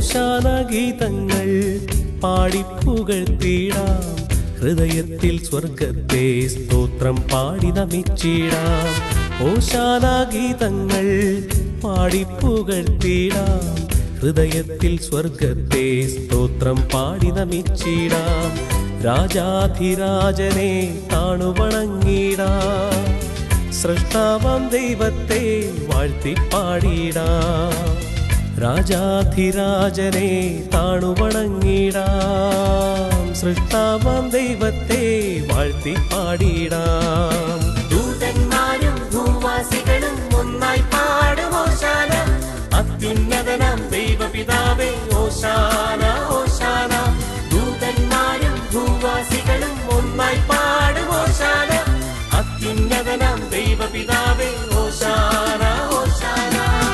ഓശാന ഗീതങ്ങൾ പാടിപ്പുകഴ്ത്തിടാം ഹൃദയത്തിൽ സ്വർഗത്തെ സ്തോത്രം പാടി നമിച്ചിടാം ഓശാന ഗീതങ്ങൾ പാടിപ്പുകഴ്ത്തിടാം ഹൃദയത്തിൽ സ്വർഗത്തെ സ്തോത്രം പാടി നമിച്ചിടാം രാജാധിരാജനെ താണുവണങ്ങിടാം സൃഷ്ടാവാം ദൈവത്തെ വാഴ്ത്തിപ്പാടിടാം രാജാധിരാജനെ താണുവണങ്ങിടാം സൃഷ്ടാവാം ദൈവത്തെ വാഴ്ത്തിപ്പാടിടാം ദൂതന്മാരും ഭൂവാസികളും ഒന്നായി പാടുമോശാന അത്യുന്നതനാം ദൈവപിതാവേ ഓശാന ഓശാന ദൂതന്മാരും ഭൂവാസികളും ഒന്നായി പാടുമോശാന അത്യുന്നതനാം ദൈവപിതാവേ ഓശാന ഓശാന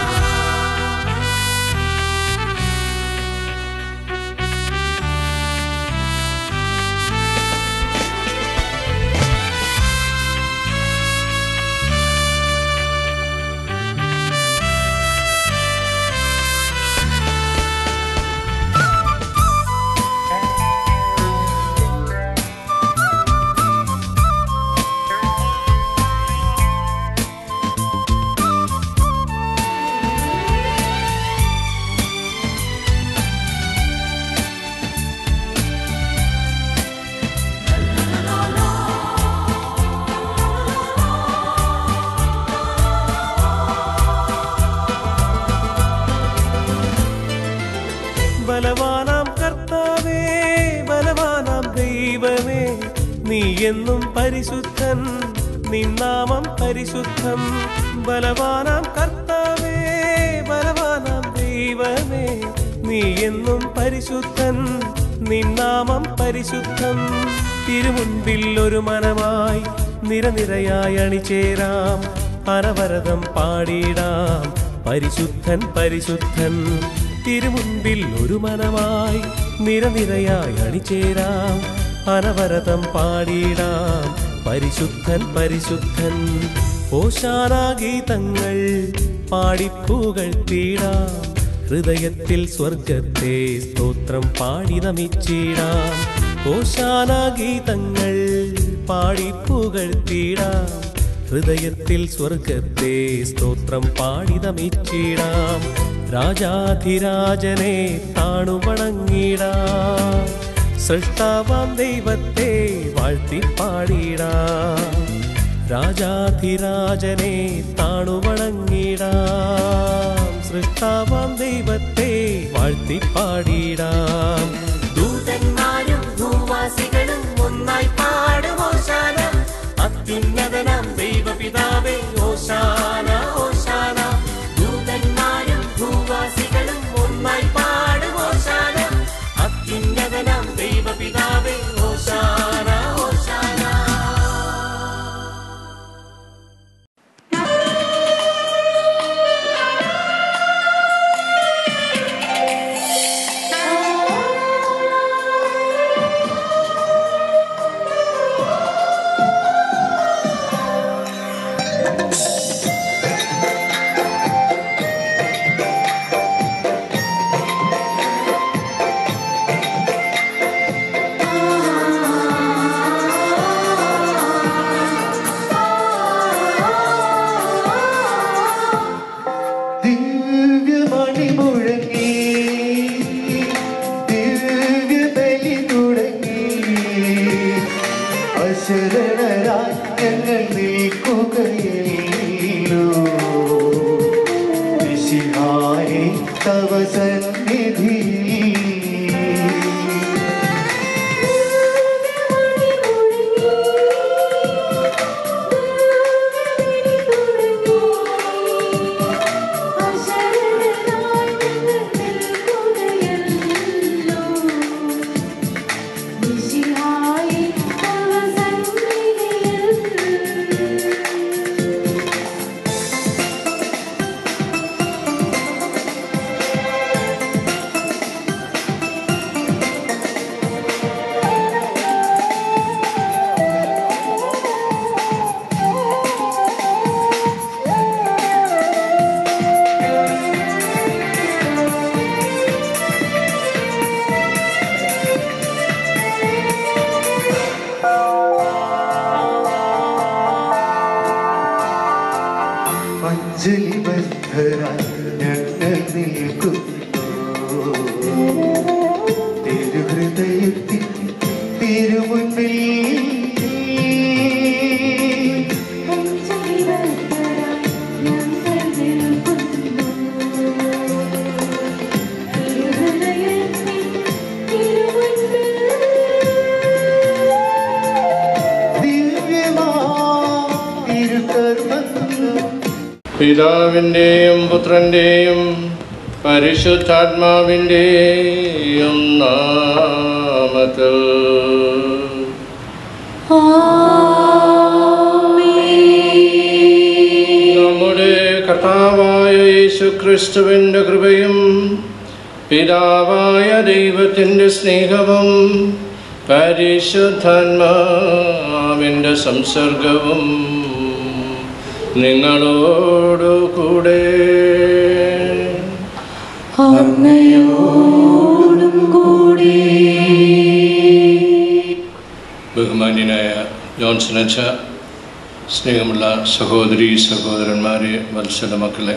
ബലവാനാം കർത്താവേ ബലവാനാം ദൈവമേ നീ എന്നും പരിശുദ്ധൻ നിന്നാമം പരിശുദ്ധം ബലവാനാം കർത്താവേ ബലവാനാം ദൈവമേ നീ എന്നും പരിശുദ്ധൻ നിന്നാമം പരിശുദ്ധം തിരുമുൻപിൽ ഒരു മനമായി നിരനിരയായി അണിചേരാം അനവരതം പാടിടാം പരിശുദ്ധൻ പരിശുദ്ധൻ തിരുമുൻപിൽ ഒരു മനമായി നിരനിരയായി അണിചേരാം അനവരതം പാടിടാം പരിശുദ്ധൻ പരിശുദ്ധൻ ഓശാന ഗീതങ്ങൾ പാടിപ്പുകഴ്ത്തിടാം ഹൃദയത്തിൽ സ്വർഗത്തെ സ്തോത്രം പാടി നമിച്ചിടാം ഓശാന ഗീതങ്ങൾ പാടിപ്പുകഴ്ത്തിടാം ഹൃദയത്തിൽ സ്വർഗത്തെ സ്തോത്രം പാടി നമിച്ചിടാം രാജാധിരാജനെ താണുവണങ്ങിടാം സൃഷ്ടാവാം ദൈവത്തെ വാഴ്ത്തിപ്പാടിടാം രാജാധിരാജനെ താണുവണങ്ങിടാം സൃഷ്ടാവാം ദൈവത്തെ വാഴ്ത്തിപ്പാടിടാം ദൂതന്മാരും ഭൂവാസികളും ഒന്നായി പാടുമോശാന അത്യുന്നതനാം ദൈവപിതാവേ ഓശാന ഓശാന ദൂതന്മാരും ഭൂവാസികളും ഒന്നായി പാടുമോശാന അത്യുന്നതനാം ദൈവപിതാവേ ഓശാന ഓശാന ദിവ്യമണി മുഴങ്ങി ദിവ്യബലി തുടങ്ങി അശരണരായി ഞങ്ങൾ നിൽക്കുകയല്ലോ ഋഷിഹായി തവ സന്നിധി ും ദിവ്യബദ്ധരായി ഞങ്ങൾ നിൽക്കുന്നു തിരുഹൃദയത്തിൽ തിരുമുൻപിൽ ദിവ്യമാ തിരുക്കർമ്മങ്ങൾ പിതാവിൻ്റെയും പുത്രൻ്റെയും പരിശുദ്ധാത്മാവിൻ്റെയും നാമത്തിൽ നമ്മുടെ കർത്താവായ യേശു ക്രിസ്തുവിൻ്റെ കൃപയും പിതാവായ ദൈവത്തിൻ്റെ സ്നേഹവും പരിശുദ്ധാത്മാവിൻ്റെ സംസർഗവും നിങ്ങളോടു കൂടെ ബഹുമാന്യനായ ജോൺസൺ അച്ഛ സ്നേഹമുള്ള സഹോദരി സഹോദരന്മാരെ വത്സല മക്കളെ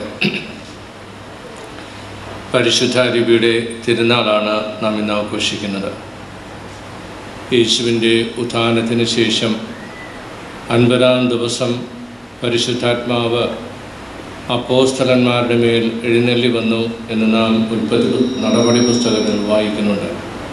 പരിശുദ്ധാരൂപിയുടെ തിരുനാളാണ് നാം ഇന്ന് ആഘോഷിക്കുന്നത് യേശുവിൻ്റെ ഉത്ഥാനത്തിന് ശേഷം അൻപതാം ദിവസം പരിശുദ്ധാത്മാവ് അപ്പോസ്തലന്മാരുടെ മേൽ എഴുന്നള്ളി വന്നു എന്ന് നാം ഉൽപ്പത്തി നടപടി പുസ്തകത്തിൽ വായിക്കുന്നുണ്ട്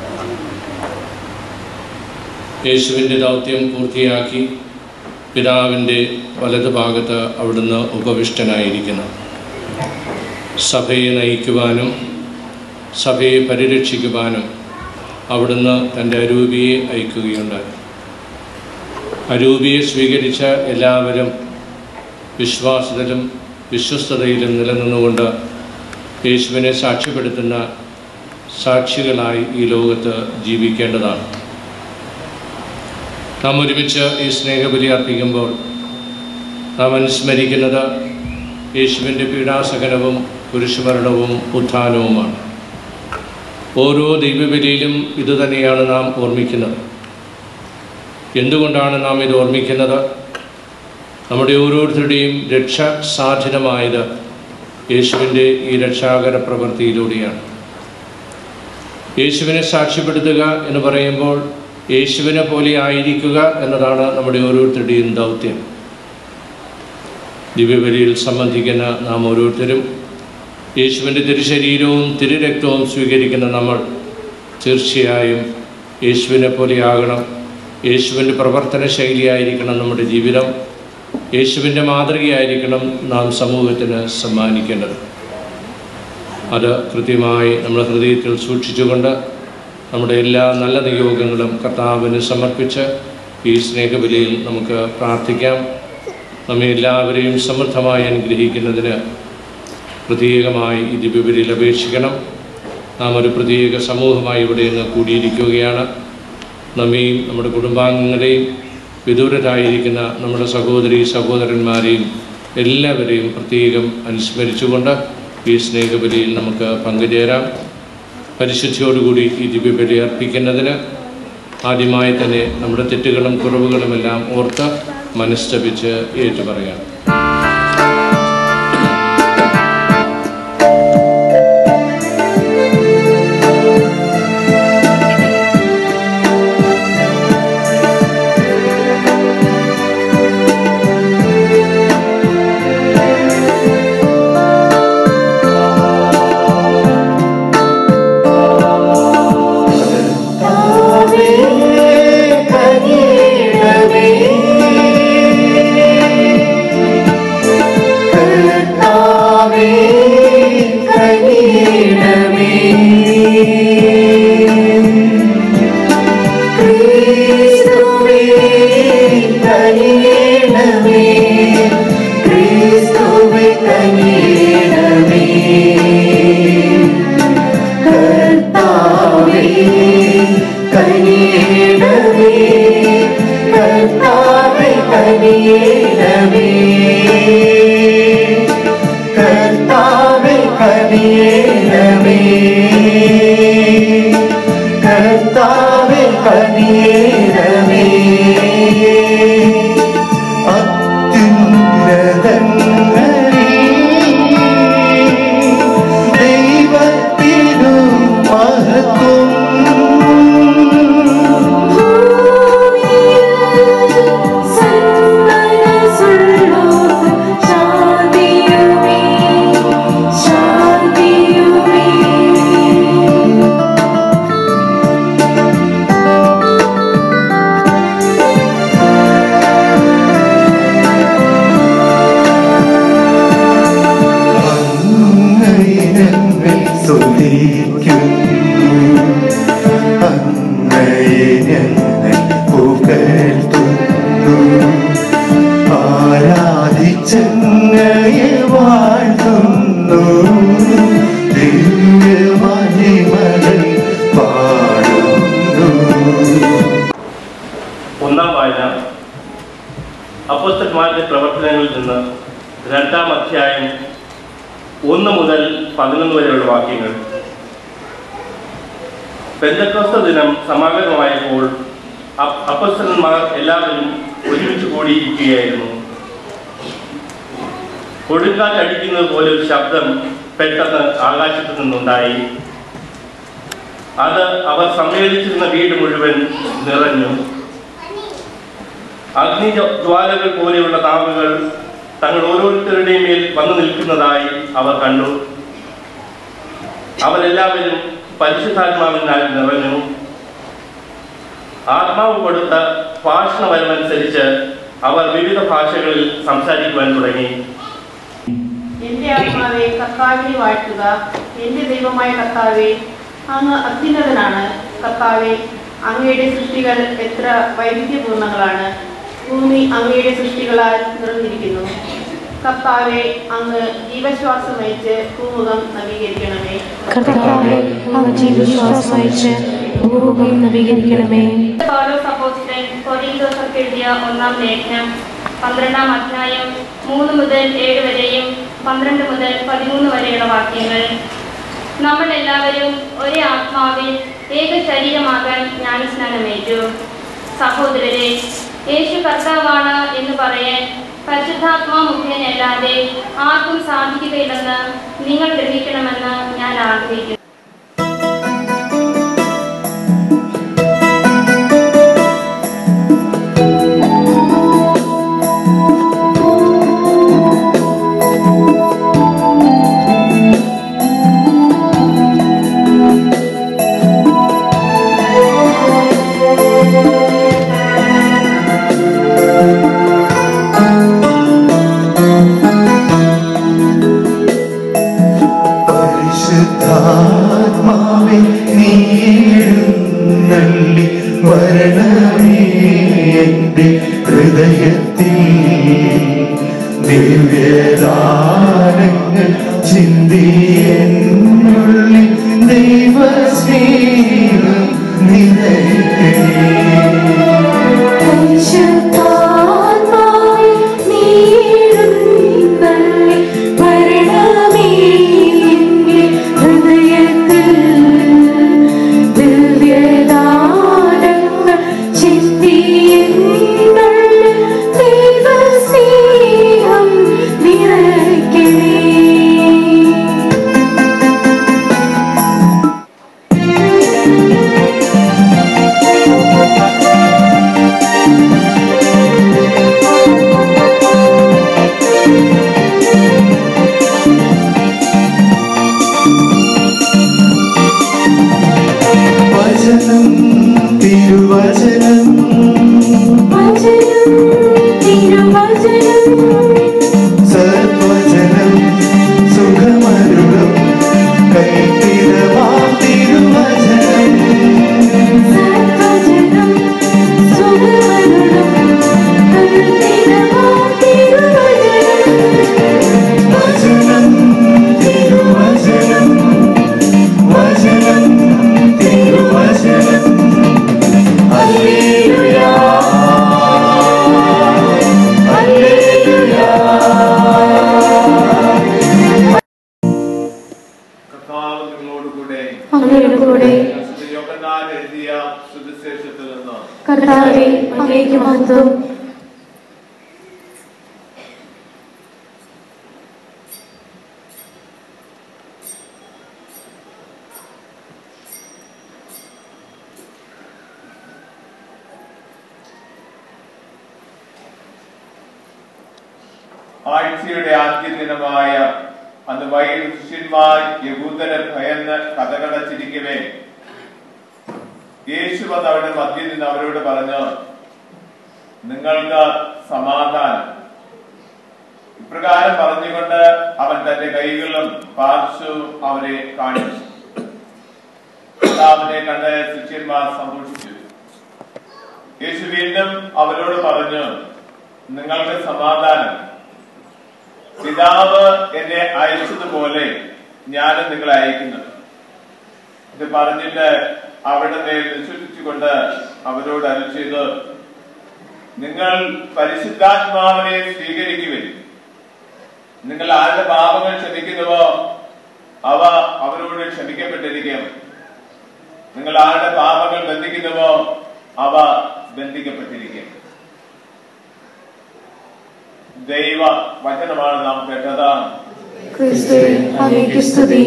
യേശുവിൻ്റെ ദൗത്യം പൂർത്തിയാക്കി പിതാവിൻ്റെ വലതുഭാഗത്ത് അവിടുന്ന് ഉപവിഷ്ടനായിരിക്കുന്നു സഭയെ നയിക്കുവാനും സഭയെ പരിരക്ഷിക്കുവാനും അവിടുന്ന് തൻ്റെ അരൂപിയെ അയക്കുകയുണ്ടായി അരൂപിയെ സ്വീകരിച്ച എല്ലാവരും വിശ്വാസത്തിലും വിശ്വസ്തതയിലും നിലനിന്നുകൊണ്ട് യേശുവിനെ സാക്ഷ്യപ്പെടുത്തുന്ന സാക്ഷികളായി ഈ ലോകത്ത് ജീവിക്കേണ്ടതാണ് നാം ഒരുമിച്ച് ഈ സ്നേഹബലി അർപ്പിക്കുമ്പോൾ നാം അനുസ്മരിക്കുന്നത് യേശുവിൻ്റെ പീഡാസകനവും കുരിശുമരണവും ഉത്ഥാനവുമാണ് ഓരോ ദൈവബലിയിലും ഇതുതന്നെയാണ് നാം ഓർമ്മിക്കുന്നത് എന്തുകൊണ്ടാണ് നാം ഇത് ഓർമ്മിക്കുന്നത് നമ്മുടെ ഓരോരുത്തരുടെയും രക്ഷ സാധ്യതമായത് യേശുവിൻ്റെ ഈ രക്ഷാകര പ്രവൃത്തിയിലൂടെയാണ് യേശുവിനെ സാക്ഷ്യപ്പെടുത്തുക എന്ന് പറയുമ്പോൾ യേശുവിനെ പോലെ ആയിരിക്കുക എന്നതാണ് നമ്മുടെ ഓരോരുത്തരുടെയും ദൗത്യം ദിവ്യബലിയിൽ സംബന്ധിക്കുന്ന നാം ഓരോരുത്തരും യേശുവിൻ്റെ തിരുശരീരവും തിരുരക്തവും സ്വീകരിക്കുന്ന നമ്മൾ തീർച്ചയായും യേശുവിനെ പോലെയാകണം യേശുവിൻ്റെ പ്രവർത്തന ശൈലിയായിരിക്കണം നമ്മുടെ ജീവിതം യേശുവിൻ്റെ മാതൃകയായിരിക്കണം നാം സമൂഹത്തിന് സമ്മാനിക്കേണ്ടത് അത് കൃത്യമായി നമ്മുടെ ഹൃദയത്തിൽ സൂക്ഷിച്ചുകൊണ്ട് നമ്മുടെ എല്ലാ നല്ല നിയോഗങ്ങളും കർത്താവിന് സമർപ്പിച്ച് ഈ സ്നേഹബലിയിൽ നമുക്ക് പ്രാർത്ഥിക്കാം നമ്മെ എല്ലാവരെയും സമൃദ്ധമായി അനുഗ്രഹിക്കുന്നതിന് പ്രത്യേകമായി ഈ ദിവ്യബലിയിൽ അപേക്ഷിക്കണം നാം ഒരു പ്രത്യേക സമൂഹമായി ഇവിടെ ഇന്ന് കൂടിയിരിക്കുകയാണ് നമ്മെയും നമ്മുടെ കുടുംബാംഗങ്ങളെയും വിദൂരരായിരിക്കുന്ന നമ്മുടെ സഹോദരി സഹോദരന്മാരെയും എല്ലാവരെയും പ്രത്യേകം അനുസ്മരിച്ചുകൊണ്ട് ഈ സ്നേഹബലിയിൽ നമുക്ക് പങ്കുചേരാം പരിശുദ്ധിയോടുകൂടി ഈ ദിവ്യബലി അർപ്പിക്കുന്നതിന് ആദ്യമായി തന്നെ നമ്മുടെ തെറ്റുകളും കുറവുകളുമെല്ലാം ഓർത്ത് മനസ്തപിച്ച് ഏറ്റുപറയാം കർത്താവേ കനിയേണമേ കർത്താവേ കനിയേണമേ അത്യുന്നതങ്ങളിൽ സ്തുതിക്കുന്നു അങ്ങയെ ഞങ്ങൾ പുകഴ്ത്തുന്നു ആരാധിച്ചങ്ങയെ വാഴ്ത്തുന്നു ദിവ്യമഹിമകൾ പാടുന്നു ഒന്നാം വായന അപ്പോസ്തന്മാരുടെ പ്രവർത്തനങ്ങളിൽ നിന്ന് രണ്ടാം അധ്യായം ഒന്ന് മുതൽ പതിനൊന്ന് വരെയുള്ള വാക്യങ്ങൾ പെന്തക്കോസ്ത ദിനം സമാഗതമായപ്പോൾ അ- അപ്പോസ്തലന്മാർ എല്ലാവരും ഒരുമിച്ച് കൂടിയിരിക്കുകയായിരുന്നു കൊടുങ്കാറ്റടിക്കുന്നത് പോലെ ഒരു ശബ്ദം പെട്ടെന്ന് ആകാശത്തു നിന്നുണ്ടായി അത് അവർ സമ്മേളിച്ചിരുന്ന വീട് മുഴുവൻ നിറഞ്ഞു അഗ്നി ജ്വ- ജ്വാലകൾ പോലെയുള്ള നാവുകൾ തങ്ങൾ ഓരോരുത്തരുടെയും മേൽ വന്നു നിൽക്കുന്നതായി അവർ കണ്ടു അവരെല്ലാവരും പരിശുദ്ധാത്മാവിനാൽ നിറഞ്ഞു ആത്മാവ് കൊടുത്ത ഭാഷണവരമനുസരിച്ച് അവർ വിവിധ ഭാഷകളിൽ സംസാരിക്കുവാൻ തുടങ്ങി എന്റെ ആത്മാവെ കർത്താവിനെ വാഴ്ത്തുക എന്റെ ദൈവമായ കർത്താവെ അങ്ങ് അത്യുന്നതനാണ് കർത്താവെ അങ്ങയുടെ സൃഷ്ടികൾ എത്ര വൈവിധ്യപൂർണ്ണങ്ങളാണ് ഭൂമി അങ്ങയുടെ സൃഷ്ടികളാൽ നിറഞ്ഞിരിക്കുന്നു കർത്താവെ അങ്ങ് ജീവശ്വാസം വഹിച്ച് ഭൂമുഖം നവീകരിക്കണമേ കർത്താവെ അങ്ങ് ജീവശ്വാസം അയച്ച് ഭൂമുഖം നവീകരിക്കണമേ പൗലോസ് അപ്പോസ്തലൻ കൊരിന്തോസർക്ക് എഴുതിയ ഒന്നാം ലേഖനം പന്ത്രണ്ടാം അധ്യായം മൂന്ന് മുതൽ ഏഴ് വരെയും പന്ത്രണ്ട് മുതൽ പതിമൂന്ന് വരെയുള്ള വാക്യങ്ങൾ നമ്മൾ എല്ലാവരും ഒരേ ആത്മാവിൽ ഏക ശരീരമാകാൻ ജ്ഞാനസ്നാനമേറ്റു സഹോദരരെ യേശു കർത്താവാണ് എന്ന് പറയാൻ പരിശുദ്ധാത്മാ മുഖേനല്ലാതെ ആർക്കും സാധിക്കുകയില്ലെന്ന് നിങ്ങൾ ഗ്രഹിക്കണമെന്ന് ഞാൻ ആഗ്രഹിക്കുന്നു പരിശുദ്ധാത്മാവേ നീ എഴുന്നള്ളി വരണമേ എൻ്റെ ഹൃദയത്തിൽ ദിവ്യദാനങ്ങൾ ചിന്തിയെന്നുള്ളിൽ ദൈവസ്നേഹം നിറയ്ക്കണേ പരിശുദ്ധാത്മാവേ, നീ എഴുന്നള്ളി വരണമേ എന്റെ ഹൃദയത്തിൽ. ദിവ്യദാനങ്ങൾ ചിന്തിയെന്നുള്ളിൽ ദൈവസ്നേഹം നിറയ്ക്കണേ വചനം തിരുവചനം വചനം തിരുവചനം സദ്വചനം സുഖമരുളം കൈത്തിരവാം തിരുവചനം സത്വചനം സുഖമരുളം കൽപ്പിതമാം തിരുവചനം വചനം തിരുവചനം വചനം തിരുവചനം ഹല്ലേലൂയാ ഹല്ലേലൂയാ കർത്താവ് നിങ്ങളോടുകൂടെ അങ്ങയുടെ കൂടെ വിശുദ്ധ യോഹന്നാൻ എഴുതിയ സുവിശേഷത്തിൽ നിന്ന് കർത്താവെ അങ്ങേക്ക് മഹത്വം ആഴ്ചയുടെ ആദ്യ ദിനമായ അന്ന് വൈകിട്ട് ശിഷ്യന്മാർ യഹൂദരെ ഭയന്ന് കഥകടച്ചിരിക്കവേ യേശു വന്ന് അവരുടെ മധ്യത്തിൽ നിന്ന് അവരോട് പറഞ്ഞു നിങ്ങൾക്ക് സമാധാനം ഇപ്രകാരം പറഞ്ഞുകൊണ്ട് അവൻ തന്റെ കൈകളും പാർശ്വവും അവരെ കാണിച്ചു കർത്താവിനെ കണ്ട് ശിഷ്യന്മാർ സന്തോഷിച്ചു യേശു വീണ്ടും അവരോട് പറഞ്ഞു നിങ്ങൾക്ക് സമാധാനം പിതാവ് എന്നെ അയച്ചതുപോലെ ഞാനും നിങ്ങളെ അയക്കുന്നു ഇത് പറഞ്ഞിട്ട് അവിടെ മേൽ വിശ്വസിച്ചുകൊണ്ട് അവരോട് അരുൾ ചെയ്ത് നിങ്ങൾ പരിശുദ്ധാത്മാവിനെ സ്വീകരിക്കുവിൻ നിങ്ങൾ ആരുടെ പാപങ്ങൾ ക്ഷമിക്കുന്നുവോ അവ അവരോട് ക്ഷമിക്കപ്പെട്ടിരിക്കും നിങ്ങൾ ആരുടെ പാപങ്ങൾ ബന്ധിക്കുന്നുവോ അവ ബന്ധിക്കപ്പെട്ടിരിക്കും ദൈവ വചനമാണ് നാം കേട്ടത് ക്രിസ്തുവേ അങ്ങേക്ക് സ്തുതി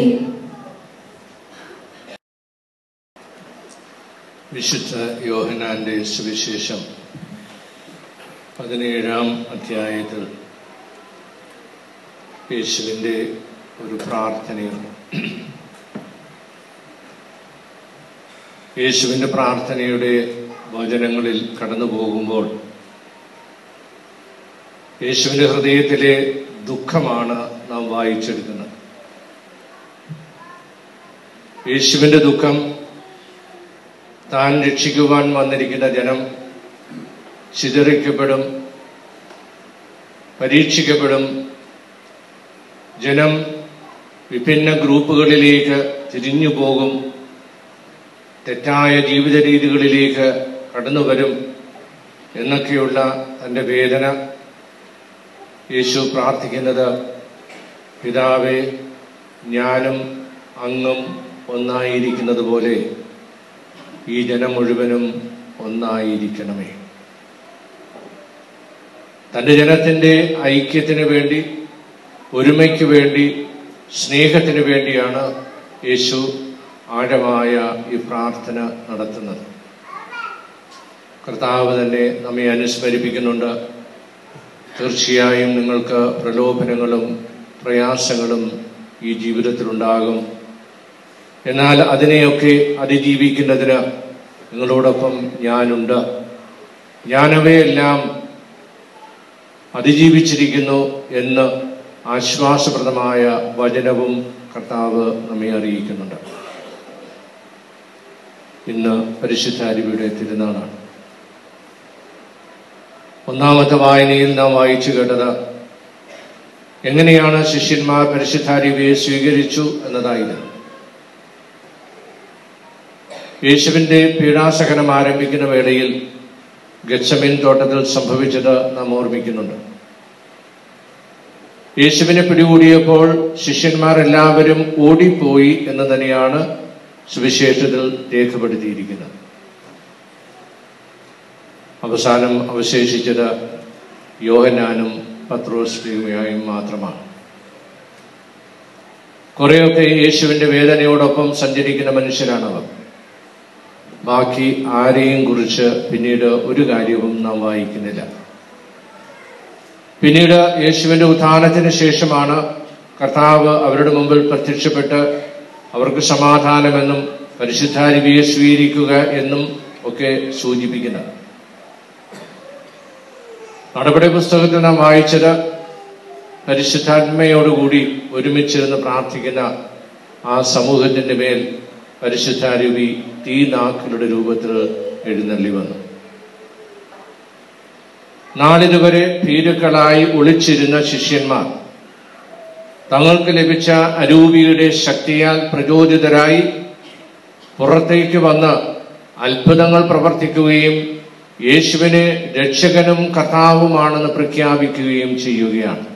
വിശുദ്ധ യോഹനാന്റെ സുവിശേഷം പതിനേഴാം അധ്യായത്തിൽ യേശുവിൻ്റെ ഒരു പ്രാർത്ഥനയുണ്ട് യേശുവിൻ്റെ പ്രാർത്ഥനയുടെ വചനങ്ങളിൽ കടന്നു പോകുമ്പോൾ യേശുവിൻ്റെ ഹൃദയത്തിലെ ദുഃഖമാണ് നാം വായിച്ചെടുക്കുന്നത് യേശുവിൻ്റെ ദുഃഖം താൻ രക്ഷിക്കുവാൻ വന്നിരിക്കുന്ന ജനം ചിതറിക്കപ്പെടും പരീക്ഷിക്കപ്പെടും ജനം വിഭിന്ന ഗ്രൂപ്പുകളിലേക്ക് തിരിഞ്ഞു പോകും തെറ്റായ ജീവിത രീതികളിലേക്ക് കടന്നു വരും എന്നൊക്കെയുള്ള തൻ്റെ വേദന യേശു പ്രാർത്ഥിക്കുന്നത് പിതാവേ ഞാനും അങ്ങും ഒന്നായിരിക്കുന്നത് പോലെ ഈ ജനം മുഴുവനും ഒന്നായിരിക്കണമേ തൻ്റെ ജനത്തിൻ്റെ ഐക്യത്തിന് വേണ്ടി ഒരുമയ്ക്ക് വേണ്ടി സ്നേഹത്തിന് വേണ്ടിയാണ് യേശു ആഴമായ ഈ പ്രാർത്ഥന നടത്തുന്നത് കർത്താവ് തന്നെ നമ്മെ അനുസ്മരിപ്പിക്കുന്നുണ്ട് തീർച്ചയായും നിങ്ങൾക്ക് പ്രലോഭനങ്ങളും പ്രയാസങ്ങളും ഈ ജീവിതത്തിലുണ്ടാകും എന്നാൽ അതിനെയൊക്കെ അതിജീവിക്കുന്നതിന് നിങ്ങളോടൊപ്പം ഞാനുണ്ട് ഞാനവയെല്ലാം അതിജീവിച്ചിരിക്കുന്നു എന്ന് ആശ്വാസപ്രദമായ വചനവും കർത്താവ് നമ്മെ അറിയിക്കുന്നുണ്ട് ഇന്ന് പരിശുദ്ധ അരുവിയുടെ തിരുനാളാണ് ഒന്നാമത്തെ വായനയിൽ നാം വായിച്ചു കേട്ടത് എങ്ങനെയാണ് ശിഷ്യന്മാർ പരിശുദ്ധാരിവയെ സ്വീകരിച്ചു എന്നതായിരുന്നു യേശുവിന്റെ പീഡാസഹനം ആരംഭിക്കുന്ന വേളയിൽ ഗച്ചമിൻ തോട്ടത്തിൽ സംഭവിച്ചത് നാം ഓർമ്മിക്കുന്നുണ്ട് യേശുവിനെ പിടികൂടിയപ്പോൾ ശിഷ്യന്മാർ എല്ലാവരും ഓടിപ്പോയി എന്ന് തന്നെയാണ് സുവിശേഷത്തിൽ രേഖപ്പെടുത്തിയിരിക്കുന്നത് അവസാനം അവശേഷിച്ചത് യോഹനാനും പത്രോസ്ലിയും മാത്രമാണ് കുറെയൊക്കെ യേശുവിന്റെ വേദനയോടൊപ്പം സഞ്ചരിക്കുന്ന മനുഷ്യരാണവർ ബാക്കി ആരെയും കുറിച്ച് പിന്നീട് ഒരു കാര്യവും നാം വായിക്കുന്നില്ല പിന്നീട് യേശുവിന്റെ ഉത്ഥാനത്തിന് ശേഷമാണ് കർത്താവ് അവരുടെ മുമ്പിൽ പ്രത്യക്ഷപ്പെട്ട് അവർക്ക് സമാധാനമെന്നും പരിശുദ്ധാരിവിയെ സ്വീകരിക്കുക എന്നും ഒക്കെ സൂചിപ്പിക്കുന്നത് നടപടി പുസ്തകത്തിൽ നാം വായിച്ചത് പരിശുദ്ധാത്മയോടുകൂടി ഒരുമിച്ചിരുന്ന് പ്രാർത്ഥിക്കുന്ന ആ സമൂഹത്തിന്റെ മേൽ പരിശുദ്ധാരൂപി തീനാക്കളുടെ രൂപത്തിൽ എഴുന്നള്ളി വന്നു നാളിതുവരെ ഭീരുക്കളായി ഒളിച്ചിരുന്ന ശിഷ്യന്മാർ തങ്ങൾക്ക് ലഭിച്ച അരൂപിയുടെ ശക്തിയാൽ പ്രചോദിതരായി പുറത്തേക്ക് വന്ന് അത്ഭുതങ്ങൾ പ്രവർത്തിക്കുകയും യേശുവിനെ രക്ഷകനും കർത്താവുമാണെന്ന് പ്രഖ്യാപിക്കുകയും ചെയ്യുകയാണ്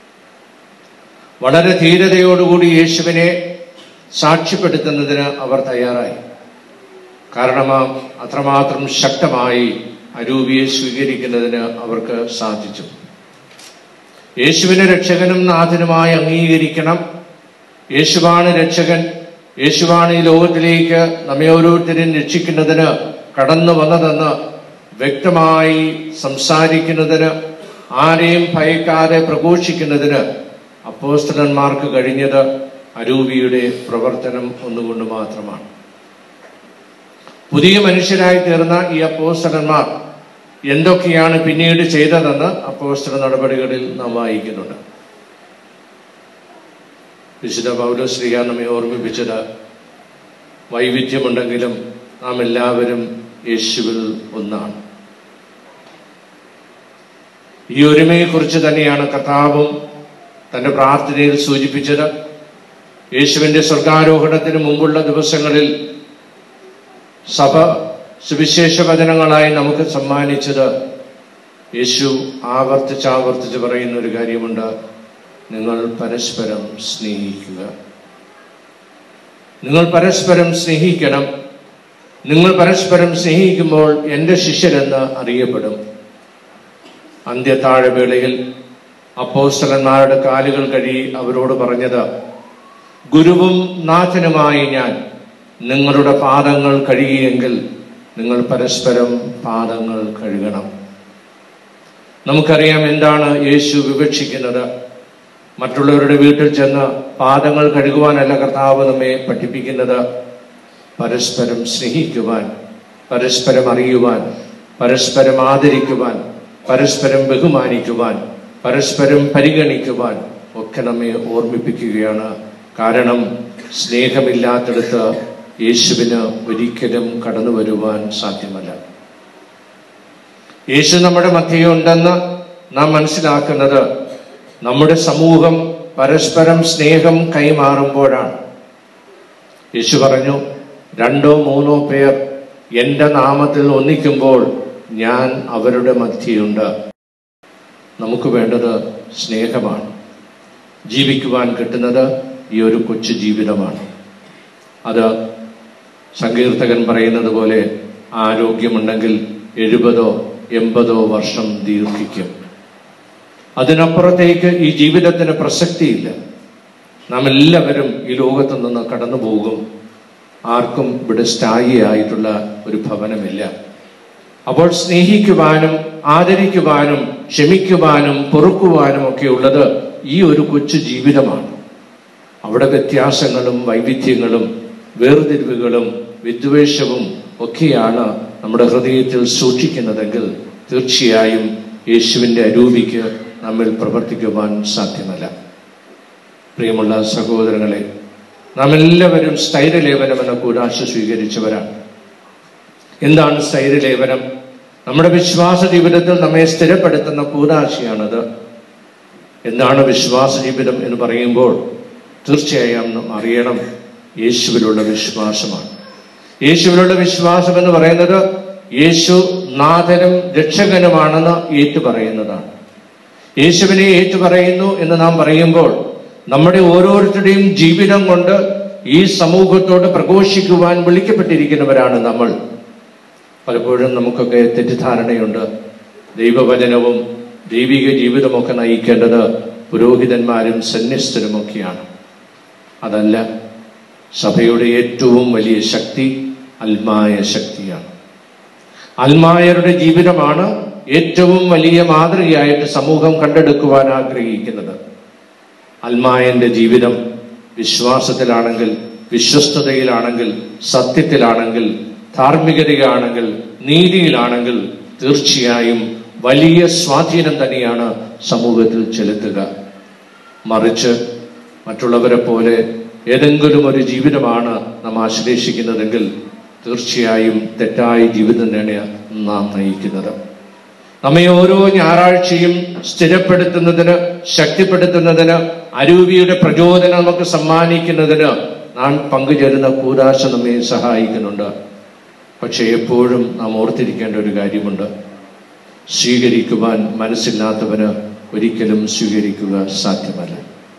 വളരെ ധീരതയോടുകൂടി യേശുവിനെ സാക്ഷ്യപ്പെടുത്തുന്നതിന് അവർ തയ്യാറായി കാരണം അത്രമാത്രം ശക്തമായി അരൂപിയെ സ്വീകരിക്കുന്നതിന് അവർക്ക് സാധിച്ചു യേശുവിനെ രക്ഷകനും നാഥനുമായി അംഗീകരിക്കണം യേശുവാണ് രക്ഷകൻ യേശുവാണ് ഈ ലോകത്തിലേക്ക് നമ്മെ ഓരോരുത്തരും രക്ഷിക്കുന്നതിന് കടന്നു വന്നതെന്ന് വ്യക്തമായി സംസാരിക്കുന്നതിന് ആരെയും ഭയക്കാതെ പ്രഘോഷിക്കുന്നതിന് അപ്പോസ്തലന്മാർക്ക് കഴിഞ്ഞത് അരൂപിയുടെ പ്രവർത്തനം ഒന്നുകൊണ്ട് മാത്രമാണ് പുതിയ മനുഷ്യരായി തീർന്ന ഈ അപ്പോസ്തലന്മാർ എന്തൊക്കെയാണ് പിന്നീട് ചെയ്തതെന്ന് അപ്പോസ്തല നടപടികളിൽ നാം വായിക്കുന്നുണ്ട് വിശുദ്ധ പൗലോശ്രീക നമ്മെ ഓർമ്മിപ്പിച്ചത് വൈവിധ്യമുണ്ടെങ്കിലും നാം എല്ലാവരും യേശുവിൽ ഒന്നാണ് ഈ ഒരുമയെക്കുറിച്ച് തന്നെയാണ് കർത്താവും തന്റെ പ്രാർത്ഥനയിൽ സൂചിപ്പിച്ചത് യേശുവിന്റെ സ്വർഗാരോഹണത്തിന് മുമ്പുള്ള ദിവസങ്ങളിൽ സഭ സുവിശേഷ വചനങ്ങളായി നമുക്ക് സമ്മാനിച്ചത് യേശു ആവർത്തിച്ച് ആവർത്തിച്ച് പറയുന്ന ഒരു കാര്യമുണ്ട് നിങ്ങൾ പരസ്പരം സ്നേഹിക്കുക നിങ്ങൾ പരസ്പരം സ്നേഹിക്കണം നിങ്ങൾ പരസ്പരം സ്നേഹിക്കുമ്പോൾ എൻ്റെ ശിഷ്യരെന്ന് അറിയപ്പെടും അന്ത്യത്താഴവേളയിൽ അപ്പോസ്തലന്മാരുടെ കാലുകൾ കഴുകി അവരോട് പറഞ്ഞത് ഗുരുവും നാഥനുമായി ഞാൻ നിങ്ങളുടെ പാദങ്ങൾ കഴുകിയെങ്കിൽ നിങ്ങൾ പരസ്പരം പാദങ്ങൾ കഴുകണം നമുക്കറിയാം എന്താണ് യേശു വിവക്ഷിക്കുന്നത് മറ്റുള്ളവരുടെ വീട്ടിൽ ചെന്ന് പാദങ്ങൾ കഴുകുവാനല്ല കർത്താവ് നമ്മെ പഠിപ്പിക്കുന്നത് പരസ്പരം സ്നേഹിക്കുവാൻ പരസ്പരം അറിയുവാൻ പരസ്പരം ആദരിക്കുവാൻ പരസ്പരം ബഹുമാനിക്കുവാൻ പരസ്പരം പരിഗണിക്കുവാൻ ഒക്കെ നമ്മെ ഓർമ്മിപ്പിക്കുകയാണ് കാരണം സ്നേഹമില്ലാത്തിടത്ത് യേശുവിന് ഒരിക്കലും കടന്നു വരുവാൻ സാധ്യമല്ല യേശു നമ്മുടെ മധ്യയുണ്ടെന്ന് നാം മനസ്സിലാക്കുന്നത് നമ്മുടെ സമൂഹം പരസ്പരം സ്നേഹം കൈമാറുമ്പോഴാണ് യേശു പറഞ്ഞു രണ്ടോ മൂന്നോ പേർ എൻ്റെ നാമത്തിൽ ഒന്നിക്കുമ്പോൾ ഞാൻ അവരുടെ മധ്യയുണ്ട് നമുക്ക് വേണ്ടത് സ്നേഹമാണ് ജീവിക്കുവാൻ കിട്ടുന്നത് ഈ ഒരു കൊച്ചു ജീവിതമാണ് അത് സങ്കീർത്തകൻ പറയുന്നത് പോലെ ആരോഗ്യമുണ്ടെങ്കിൽ എഴുപതോ എൺപതോ വർഷം ദീർഘിക്കും അതിനപ്പുറത്തേക്ക് ഈ ജീവിതത്തിന് പ്രസക്തിയില്ല നാം എല്ലാവരും ഈ ലോകത്ത് നിന്ന് കടന്നു പോകും ആർക്കും ഇവിടെ സ്ഥായിയായിട്ടുള്ള ഒരു ഭവനമില്ല അപ്പോൾ സ്നേഹിക്കുവാനും ആദരിക്കുവാനും ക്ഷമിക്കുവാനും പൊറുക്കുവാനും ഒക്കെ ഉള്ളത് ഈ ഒരു കൊച്ചു ജീവിതമാണ് അവിടെ വ്യത്യാസങ്ങളും വൈവിധ്യങ്ങളും വേർതിരിവുകളും വിദ്വേഷവും ഒക്കെയാണ് നമ്മുടെ ഹൃദയത്തിൽ സൂക്ഷിക്കുന്നതെങ്കിൽ തീർച്ചയായും യേശുവിൻ്റെ അരൂപിക്ക് നമ്മിൽ പ്രവർത്തിക്കുവാൻ സാധ്യമല്ല പ്രിയമുള്ള സഹോദരങ്ങളെ നാം എല്ലാവരും സ്ഥൈര്യലേപനം എന്ന കൂടാശ സ്വീകരിച്ചവരാണ് എന്താണ് സ്ഥൈര്യലേപനം നമ്മുടെ വിശ്വാസ ജീവിതത്തിൽ നമ്മെ സ്ഥിരപ്പെടുത്തുന്ന കൂടാശയാണത് എന്താണ് വിശ്വാസ ജീവിതം എന്ന് പറയുമ്പോൾ തീർച്ചയായും നാം അറിയണം യേശുവിലുള്ള വിശ്വാസമാണ് യേശുവിലുള്ള വിശ്വാസം എന്ന് പറയുന്നത് യേശു നാഥനും രക്ഷകനുമാണെന്ന് ഏറ്റുപറയുന്നതാണ് യേശുവിനെ ഏറ്റുപറയുന്നു എന്ന് നാം പറയുമ്പോൾ നമ്മുടെ ഓരോരുത്തരുടെയും ജീവിതം കൊണ്ട് ഈ സമൂഹത്തോട് പ്രഘോഷിക്കുവാൻ വിളിക്കപ്പെട്ടിരിക്കുന്നവരാണ് നമ്മൾ പലപ്പോഴും നമുക്കൊക്കെ തെറ്റിദ്ധാരണയുണ്ട് ദൈവവചനവും ദൈവിക ജീവിതമൊക്കെ നയിക്കേണ്ടത് പുരോഹിതന്മാരും സന്യസ്തരുമൊക്കെയാണ് അതല്ല സഭയുടെ ഏറ്റവും വലിയ ശക്തി അൽമായ ശക്തിയാണ് അൽമായരുടെ ജീവിതമാണ് ഏറ്റവും വലിയ മാതൃകയായിട്ട് സമൂഹം കണ്ടെടുക്കുവാൻ ആഗ്രഹിക്കുന്നത് അൽമായന്റെ ജീവിതം വിശ്വാസത്തിലാണെങ്കിൽ വിശ്വസ്തതയിലാണെങ്കിൽ സത്യത്തിലാണെങ്കിൽ ധാർമ്മികതയാണെങ്കിൽ നീതിയിലാണെങ്കിൽ തീർച്ചയായും വലിയ സ്വാധീനം തന്നെയാണ് സമൂഹത്തിൽ ചെലുത്തുക മറിച്ച് മറ്റുള്ളവരെ പോലെ ഏതെങ്കിലും ഒരു ജീവിതമാണ് നാം ആശ്ലേഷിക്കുന്നതെങ്കിൽ തീർച്ചയായും തെറ്റായ ജീവിതം തന്നെയാണ് നാം നയിക്കുന്നത് നമ്മെ ഓരോ ഞായറാഴ്ചയും സ്ഥിരപ്പെടുത്തുന്നതിന് ശക്തിപ്പെടുത്തുന്നതിന് അരൂപിയുടെ പ്രചോദനം നമുക്ക് സമ്മാനിക്കുന്നതിന് നാം പങ്കുചേരുന്ന കൂതാശ നമ്മെ സഹായിക്കുന്നുണ്ട് പക്ഷെ എപ്പോഴും നാം ഓർത്തിരിക്കേണ്ട ഒരു കാര്യമുണ്ട് സ്വീകരിക്കുവാൻ മനസ്സില്ലാത്തവന് ഒരിക്കലും സ്വീകരിക്കുക സാധ്യമല്ല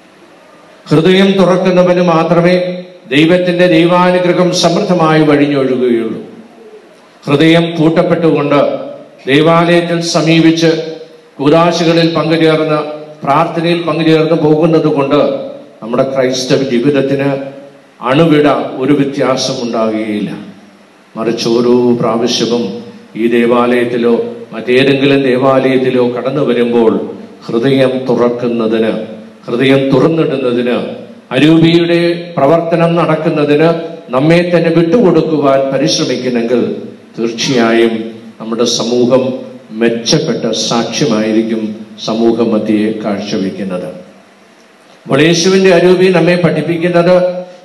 ഹൃദയം തുറക്കുന്നവന് മാത്രമേ ദൈവത്തിന്റെ ദൈവാനുഗ്രഹം സമൃദ്ധമായി വഴിഞ്ഞൊഴുകുകയുള്ളൂ ഹൃദയം പൂട്ടപ്പെട്ടുകൊണ്ട് ദൈവാലയത്തിൽ സമീപിച്ച് കുരാശുകളിൽ പങ്കുചേർന്ന് പ്രാർത്ഥനയിൽ പങ്കുചേർന്ന് പോകുന്നത് കൊണ്ട് നമ്മുടെ ക്രൈസ്തവ ജീവിതത്തിന് അണുവിട ഒരു വ്യത്യാസം ഉണ്ടാകുകയില്ല മറിച്ച് ഓരോ പ്രാവശ്യവും ഈ ദേവാലയത്തിലോ മറ്റേതെങ്കിലും ദേവാലയത്തിലോ കടന്നു വരുമ്പോൾ ഹൃദയം തുറക്കുന്നതിന് ഹൃദയം തുറന്നിടുന്നതിന് അരൂപിയുടെ പ്രവർത്തനം നടക്കുന്നതിന് നമ്മെ തന്നെ വിട്ടുകൊടുക്കുവാൻ പരിശ്രമിക്കുന്നെങ്കിൽ തീർച്ചയായും നമ്മുടെ സമൂഹം മെച്ചപ്പെട്ട സാക്ഷ്യമായിരിക്കും സമൂഹ മധ്യയെ കാഴ്ചവെക്കുന്നത് അപ്പോൾ യേശുവിന്റെ അരൂപി നമ്മെ പഠിപ്പിക്കുന്നത്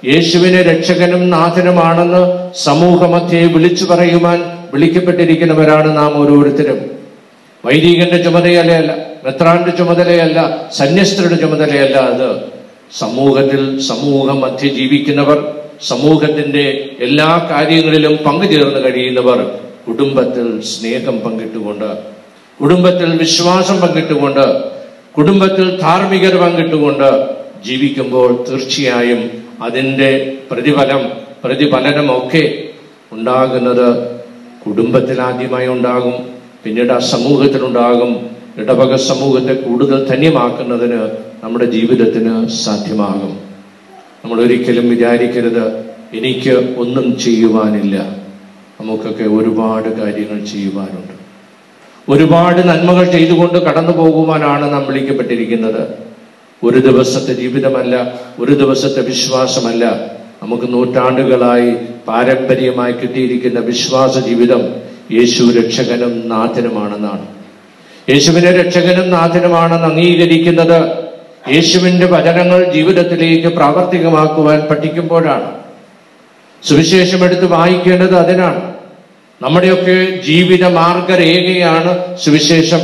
യേശുവിനെ രക്ഷകനും നാഥനുമാണെന്ന് സമൂഹമധ്യേ വിളിച്ചു പറയുവാൻ വിളിക്കപ്പെട്ടിരിക്കുന്നവരാണ് നാം ഓരോരുത്തരും വൈദികന്റെ ചുമതലയല്ല മെത്രാന്റെ ചുമതലയല്ല സന്യസ്തരുടെ ചുമതലയല്ല അത് സമൂഹത്തിൽ സമൂഹ മധ്യ ജീവിക്കുന്നവർ സമൂഹത്തിന്റെ എല്ലാ കാര്യങ്ങളിലും പങ്കുചേർന്ന് കഴിയുന്നവർ കുടുംബത്തിൽ സ്നേഹം പങ്കിട്ടുകൊണ്ട് കുടുംബത്തിൽ വിശ്വാസം പങ്കിട്ടുകൊണ്ട് കുടുംബത്തിൽ ധാർമ്മികത പങ്കിട്ടുകൊണ്ട് ജീവിക്കുമ്പോൾ തീർച്ചയായും അതിൻ്റെ പ്രതിഫലം പ്രതിഫലനമൊക്കെ ഉണ്ടാകുന്നത് കുടുംബത്തിൽ ആദ്യമായി ഉണ്ടാകും പിന്നീട് ആ സമൂഹത്തിലുണ്ടാകും ഇടവക സമൂഹത്തെ കൂടുതൽ ധന്യമാക്കുന്നതിന് നമ്മുടെ ജീവിതത്തിന് സാധ്യമാകും നമ്മൾ ഒരിക്കലും വിചാരിക്കരുത് എനിക്ക് ഒന്നും ചെയ്യുവാനില്ല നമുക്കൊക്കെ ഒരുപാട് കാര്യങ്ങൾ ചെയ്യുവാനുണ്ട് ഒരുപാട് നന്മകൾ ചെയ്തുകൊണ്ട് കടന്നു പോകുവാനാണ് നാം വിളിക്കപ്പെട്ടിരിക്കുന്നത് ഒരു ദിവസത്തെ ജീവിതമല്ല ഒരു ദിവസത്തെ വിശ്വാസമല്ല നമുക്ക് നൂറ്റാണ്ടുകളായി പാരമ്പര്യമായി കിട്ടിയിരിക്കുന്ന വിശ്വാസ ജീവിതം യേശു രക്ഷകനും നാഥനുമാണെന്നാണ് യേശുവിനെ രക്ഷകനും നാഥനുമാണെന്ന് അംഗീകരിക്കുന്നത് യേശുവിന്റെ വചനങ്ങൾ ജീവിതത്തിലേക്ക് പ്രാവർത്തികമാക്കുവാൻ പഠിക്കുമ്പോഴാണ് സുവിശേഷം എടുത്ത് വായിക്കേണ്ടത് അതിനാണ് നമ്മുടെയൊക്കെ ജീവിത മാർഗരേഖയാണ് സുവിശേഷം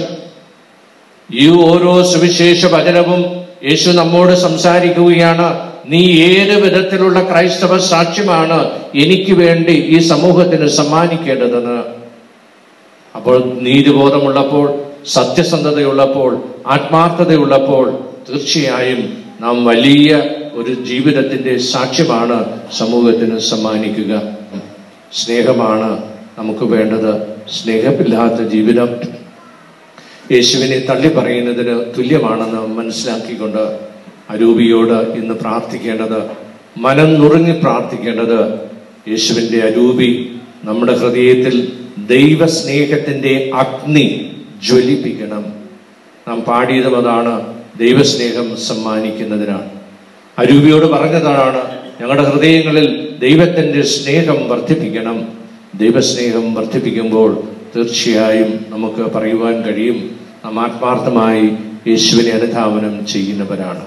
ഈ ഓരോ സുവിശേഷ വചനവും യേശു നമ്മോട് സംസാരിക്കുകയാണ് നീ ഏത് വിധത്തിലുള്ള ക്രൈസ്തവ സാക്ഷ്യമാണ് എനിക്ക് വേണ്ടി ഈ സമൂഹത്തിന് സമ്മാനിക്കേണ്ടതെന്ന് അപ്പോൾ നീതിബോധമുള്ളപ്പോൾ സത്യസന്ധതയുള്ളപ്പോൾ ആത്മാർത്ഥതയുള്ളപ്പോൾ തീർച്ചയായും നാം വലിയ ഒരു ജീവിതത്തിന്റെ സാക്ഷ്യമാണ് സമൂഹത്തിന് സമ്മാനിക്കുക സ്നേഹമാണ് നമുക്ക് വേണ്ടത് സ്നേഹമില്ലാത്ത ജീവിതം യേശുവിനെ തള്ളി പറയുന്നതിന് തുല്യമാണെന്ന് മനസ്സിലാക്കിക്കൊണ്ട് അരൂപിയോട് ഇന്ന് പ്രാർത്ഥിക്കേണ്ടത് മനം നുറുങ്ങി പ്രാർത്ഥിക്കേണ്ടത് യേശുവിന്റെ അരൂപി നമ്മുടെ ഹൃദയത്തിൽ ദൈവസ്നേഹത്തിന്റെ അഗ്നി ജ്വലിപ്പിക്കണം നാം പാടിയതും അതാണ് ദൈവസ്നേഹം സമ്മാനിക്കുന്നതിനാണ് അരൂപിയോട് പറഞ്ഞതാണ് ഞങ്ങളുടെ ഹൃദയങ്ങളിൽ ദൈവത്തിന്റെ സ്നേഹം വർദ്ധിപ്പിക്കണം ദൈവസ്നേഹം വർദ്ധിപ്പിക്കുമ്പോൾ തീർച്ചയായും നമുക്ക് പറയുവാൻ കഴിയും നാം ആത്മാർത്ഥമായി യേശുവിനെ അനുധാവനം ചെയ്യുന്നവരാണ്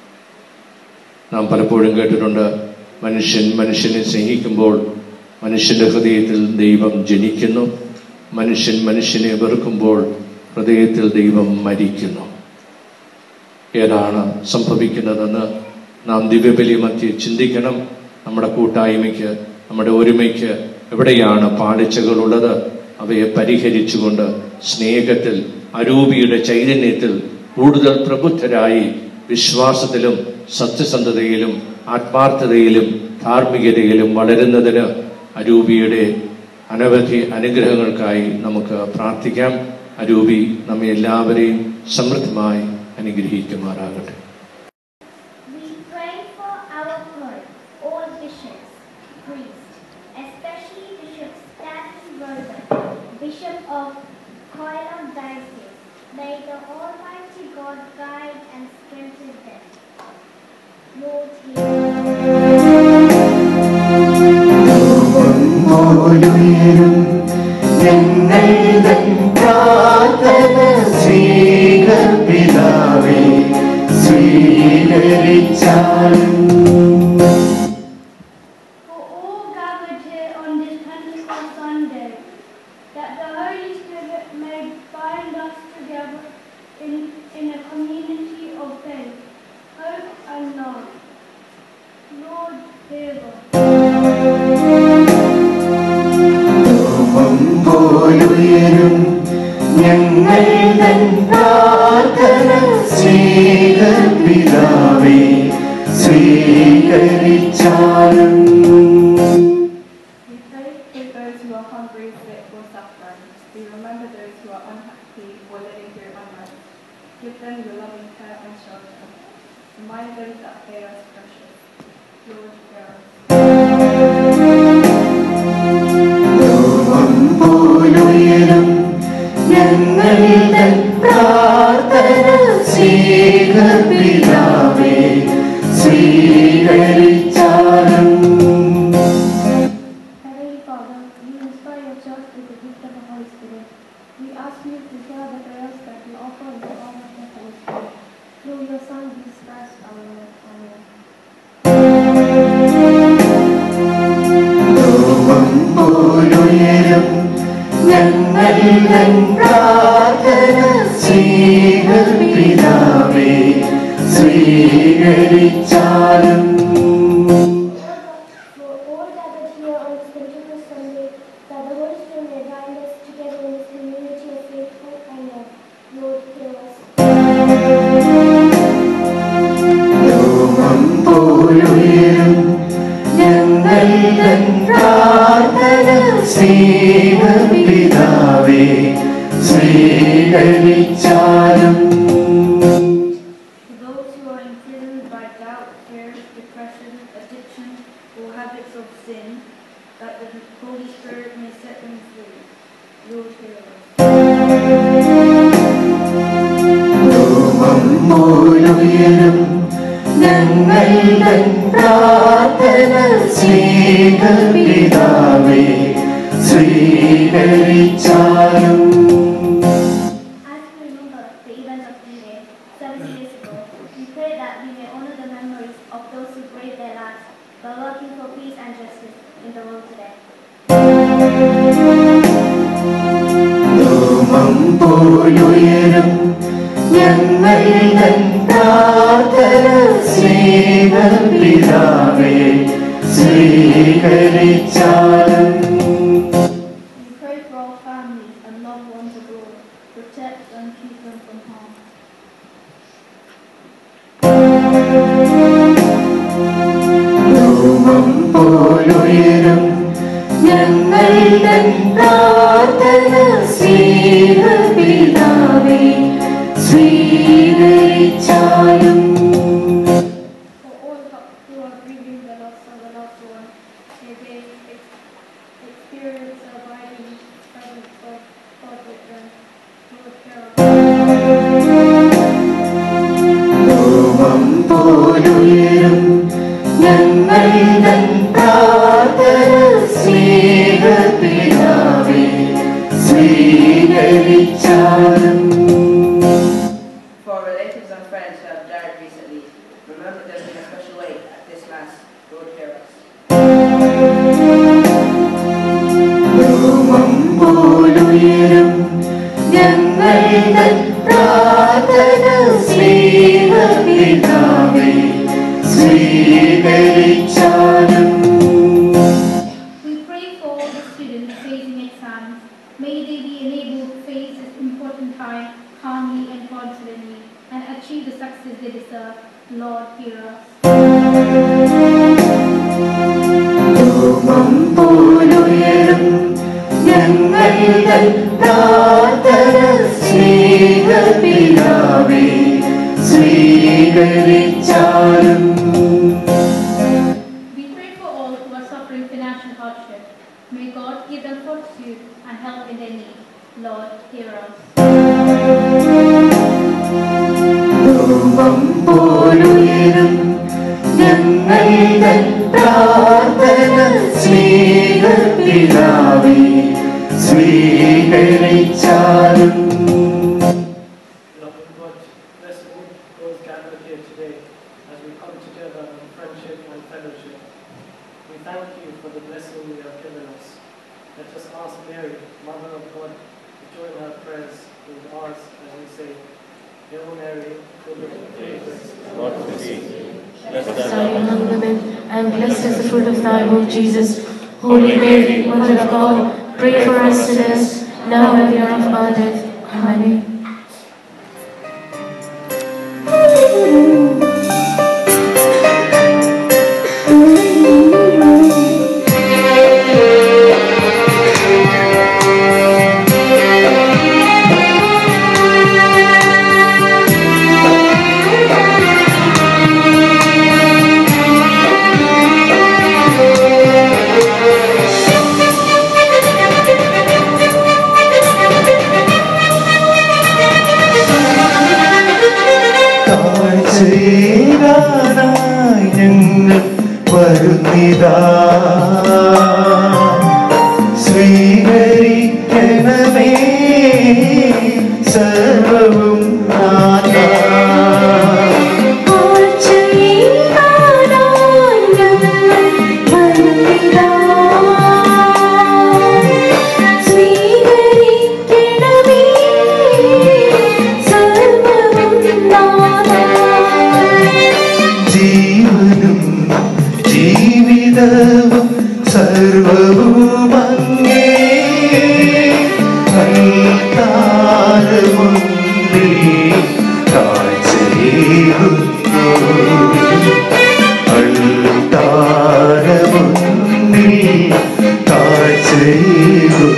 നാം പലപ്പോഴും കേട്ടിട്ടുണ്ട് മനുഷ്യൻ മനുഷ്യനെ സ്നേഹിക്കുമ്പോൾ മനുഷ്യന്റെ ഹൃദയത്തിൽ ദൈവം ജനിക്കുന്നു മനുഷ്യൻ മനുഷ്യനെ വെറുക്കുമ്പോൾ ഹൃദയത്തിൽ ദൈവം മരിക്കുന്നു ഏതാണ് സംഭവിക്കുന്നതെന്ന് നാം ദിവ്യബലി മധ്യ ചിന്തിക്കണം നമ്മുടെ കൂട്ടായ്മയ്ക്ക് നമ്മുടെ ഒരുമയ്ക്ക് എവിടെയാണ് പാളിച്ചകളുള്ളത് അവയെ പരിഹരിച്ചുകൊണ്ട് സ്നേഹത്തിൽ അരൂപിയുടെ ചൈതന്യത്തിൽ കൂടുതൽ പ്രബുദ്ധരായി വിശ്വാസത്തിലും സത്യസന്ധതയിലും ആത്മാർത്ഥതയിലും ധാർമ്മികതയിലും വളരുന്നതിന് അരൂപിയുടെ അനവധി അനുഗ്രഹങ്ങൾക്കായി നമുക്ക് പ്രാർത്ഥിക്കാം അരൂപി നമ്മെ എല്ലാവരെയും സമൃദ്ധമായി അനുഗ്രഹിക്കുമാറാകട്ടെ We pray for our Lord, all bishops, priests, especially Bishop Stanley Rosen, Bishop of Koilam Diocese. May the Almighty God guide and strengthen them. Lord, പോലുയരും ഞങ്ങൾ തൻ പ്രാർത്ഥന സ്വീകരിതാവേ സ്വീകരിച്ചാലും For all gathered here on this Pentecost Sunday, that the Holy Spirit may bind us together in, in a community of faith, hope and love. Lord, hear us. ധൂപം പോലുയരും ഞങ്ങൾ തൻ പ്രാർത്ഥന സ്വീകരിതാവേ സ്വീകരിച്ചാലും We pray for those who are hungry, sick, or suffering. We remember those who are unhappy or living through unrest. Give them your loving care and shelter. Remind those that pay us precious. Lord, hear us. ധൂപം പോലുയരും ഞങ്ങൾ തൻ പ്രാർത്ഥന സ്വീകരിതാവേ സ്വീകരിച്ചാലും Heavenly Father, you inspire your church with the gift of the Holy Spirit. We ask you to hear the prayers that we offer in the honor of the Holy Spirit. Through your Son, Jesus Christ, our Lord. Amen. ഞങ്ങൾ തൻ പ്രാർത്ഥന സ്വീകരിതാവേ സ്വീകരിച്ചാലും For all gathered here on this Pentecost Sunday, that the Holy Spirit may bind us together in this community of faithful and love. Lord, hear us. ലോകം പോലുയരും ഞങ്ങൾ തൻ പ്രാർത്ഥന സ്നേഹപിതാവേ സ്വീകരിച്ചാലും To those who are imprisoned by doubt, fear, depression, addiction, or habits of sin, that the Holy Spirit may set them free. Lord, hear us. ലോകം പോലുയരും ഞങ്ങൾ തൻ പ്രാർത്ഥന സ്നേഹപിതാവേ സ്വീകരിച്ചാലും As we remember the events of today, 70 years ago, we pray that we may honor the memories of those who braved their lives by working for peace and justice in the world today. ധൂമം പോലുയരും ഞങ്ങൾ തൻ പ്രാർത്ഥന സ്നേഹപിതാവേ സ്വീകരിച്ചാലും We pray for our families and loved ones abroad. Protect and keep them from harm. ധൂമം പോലുയരും ഞങ്ങൾ തൻ പ്രാർത്ഥന സ്നേഹപിതാവേ സ്വീകരിച്ചാലും For all who are grieving the loss of a loved one, may they ex- experience the abiding presence of God with them. Lord, hear us. ധൂമം പോലുയരും ഞങ്ങൾ തൻ പ്രാർത്ഥന സ്നേഹപിതാവേ സ്വീകരിച്ചാലും For our relatives and friends who have died recently, remember them in a special way at this Mass. Lord, hear us. ധൂമം പോലുയരും ഞങ്ങൾ തൻ പ്രാർത്ഥന സ്നേഹപിതാവേ സ്വീകരിച്ചാലും We pray for all the students facing exams. May they be enabled to face this important time calmly and confidently and achieve the success they deserve. Lord, hear us. ധൂമം പോലുയരും ഞങ്ങൾ തൻ പ്രാർത്ഥന സ്നേഹപിതാവേ സ്വീകരിച്ചാലും We pray for all who are suffering financial hardship. May God give them fortitude and help in their need. Lord, hear us. ധൂമം പോലുയരും ഞങ്ങൾ തൻ പ്രാർത്ഥന സ്നേഹപിതാവേ സ്വീകരിച്ചാലും Loving God, bless all those gathered here today as we come together in friendship and fellowship. We thank you for the blessing you have given us. Let us ask Mary, Mother of God, to join her prayers with ours as we say, Hail Mary, full of grace, God with thee. Blessed are you among women, and blessed is the fruit of thy womb, Jesus. Holy Mary, Mother of God, pray for us sinners, now and at the hour of our death. Amen. കാഴ്ചയേകാനായി ഞങ്ങൾ വരുന്നിതാ സ്വീകരിക്കണമേ സർവവും നാഥാ. സ്വീകരിക്കണമേ സർവവും അങ്ങേ കൈത്താരമുന്നിൽ കാഴ്ചയേകുന്നു അൾത്താരമുന്നിൽ കാഴ്ചയേകുന്നു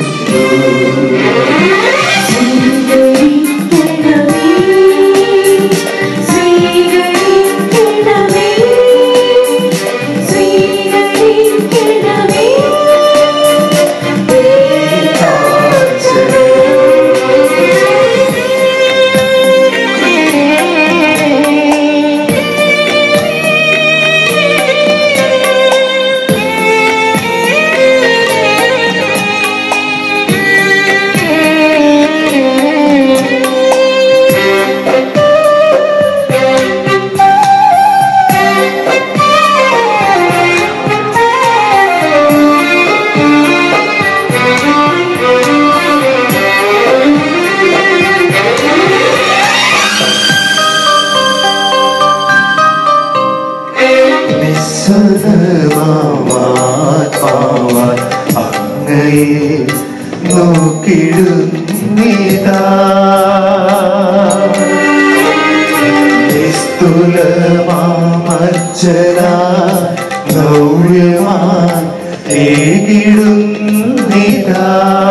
നിസ്വരമാവാൻ അങ്ങയെ നോക്കിടുന്നിതാ നിസ്തുലമാമജ്ജന നവ്യമാൻ ഏകിടുന്നിതാ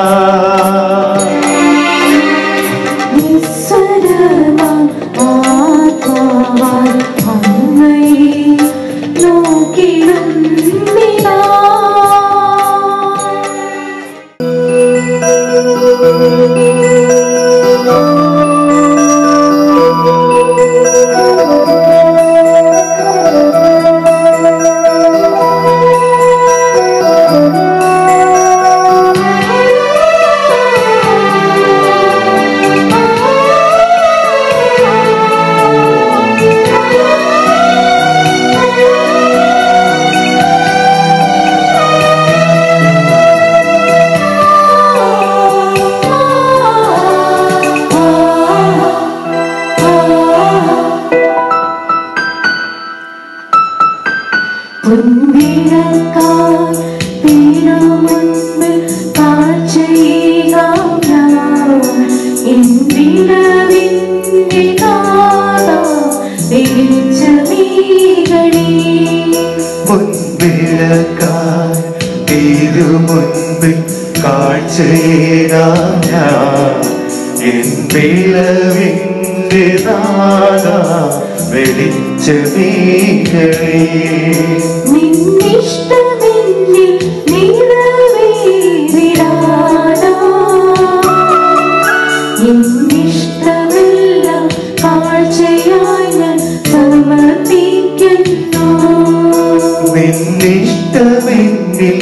മുൻപിലക്കാൻ തിരുമുൻപിൽ കാഴ്ചയേകാം ഞാൻ എൻ വിളവിൻ്റെ നാദ വെളിച്ചമീകളേ നിന്നിഷ്ടമെന്നിൽ നിറവേറിടാനാ എന്നിഷ്ടമെല്ലാം കാഴ്ചയായി ഞാൻ സമർപ്പിക്കുന്നു നിന്നിഷ്ടമെന്നിൽ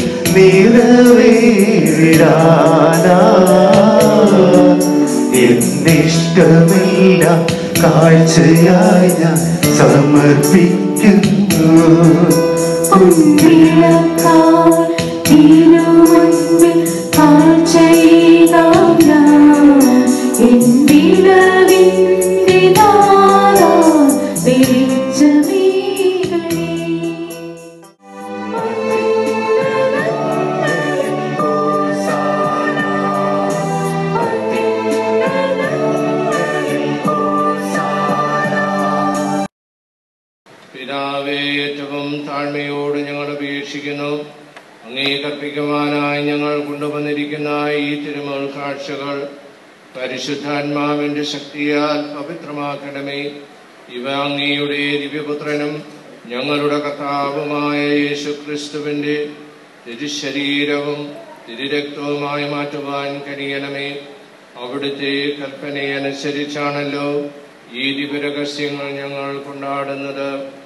നിറവേറിടാനാ എന്നിഷ്ടമെല്ലാം കാഴ്ചയായി ഞാൻ സമർപ്പിക്കുന്നു മുൻപിലക്കാർ തിരുമുൻപിൽ കാഴ്ചയേകാം ഞാൻ എൻ വിളവിൻ്റെ നാദാ വെളിച്ചമേകണേ പിതാവേ ഏറ്റവും താഴ്മയോട് ഞങ്ങൾ അപേക്ഷിക്കുന്നു അങ്ങേ കർപ്പിക്കുവാനായി ഞങ്ങൾ കൊണ്ടുവന്നിരിക്കുന്ന ഈ തിരുമൽ കാഴ്ചകൾ പരിശുദ്ധാത്മാവിന്റെ ശക്തിയാൽ പവിത്രമാക്കണമേ ഇവ അങ്ങയുടെ ദിവ്യപുത്രനും ഞങ്ങളുടെ കർത്താവുമായ യേശു ക്രിസ്തുവിന്റെ തിരുശരീരവും തിരുരക്തവുമായി മാറ്റുവാൻ കഴിയണമേ അവിടുത്തെ കൽപ്പനയനുസരിച്ചാണല്ലോ ഈ ദിവ്യരഹസ്യങ്ങൾ ഞങ്ങൾ കൊണ്ടാടുന്നത്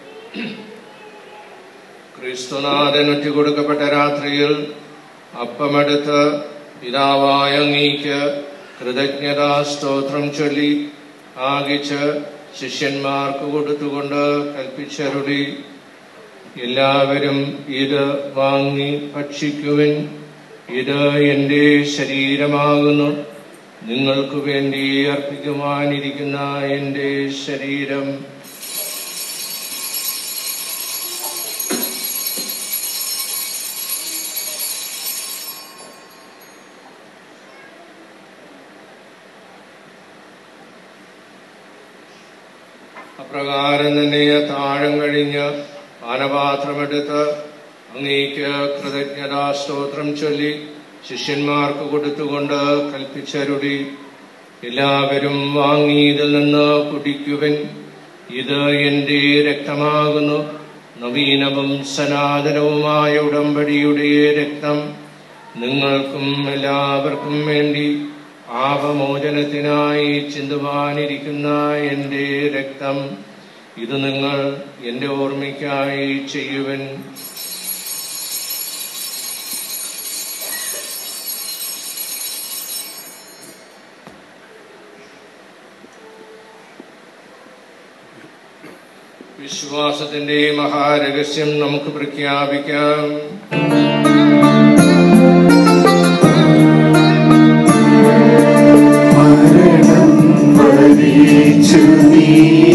ക്രിസ്തുനാഥൻ ഒറ്റുകൊടുക്കപ്പെട്ട രാത്രിയിൽ അപ്പമെടുത്ത് പിതാവായ അങ്ങേക്ക് കൃതജ്ഞതാ സ്തോത്രം ചൊല്ലി ആകിച്ച് ശിഷ്യന്മാർക്ക് കൊടുത്തുകൊണ്ട് കൽപ്പിച്ചരുളി എല്ലാവരും ഇത് വാങ്ങി ഭക്ഷിക്കുവിൻ ഇത് എൻ്റെ ശരീരമാകുന്നു നിങ്ങൾക്ക് വേണ്ടി അർപ്പിക്കുവാനിരിക്കുന്ന എൻ്റെ ശരീരം അപ്രകാരം തന്നെ താഴം കഴിഞ്ഞ് പാനപാത്രമെടുത്ത് അങ്ങേക്ക് കൃതജ്ഞതാ സ്തോത്രം ചൊല്ലി ശിഷ്യന്മാർക്ക് കൊടുത്തുകൊണ്ട് കൽപ്പിച്ചരുടി എല്ലാവരും വാങ്ങി ഇതിൽ നിന്ന് കുടിക്കുവൻ ഇത് എന്റെ രക്തമാകുന്നു നവീനവും സനാതനവുമായ ഉടമ്പടിയുടെ രക്തം നിങ്ങൾക്കും എല്ലാവർക്കും വേണ്ടി പാപമോചനത്തിനായി ചിന്തുവാനിരിക്കുന്ന എൻ്റെ രക്തം ഇത് നിങ്ങൾ എൻ്റെ ഓർമ്മയ്ക്കായി ചെയ്യുവൻ വിശ്വാസത്തിന്റെ മഹാരഹസ്യം നമുക്ക് പ്രഖ്യാപിക്കാം മരണം വരിച്ചു നീ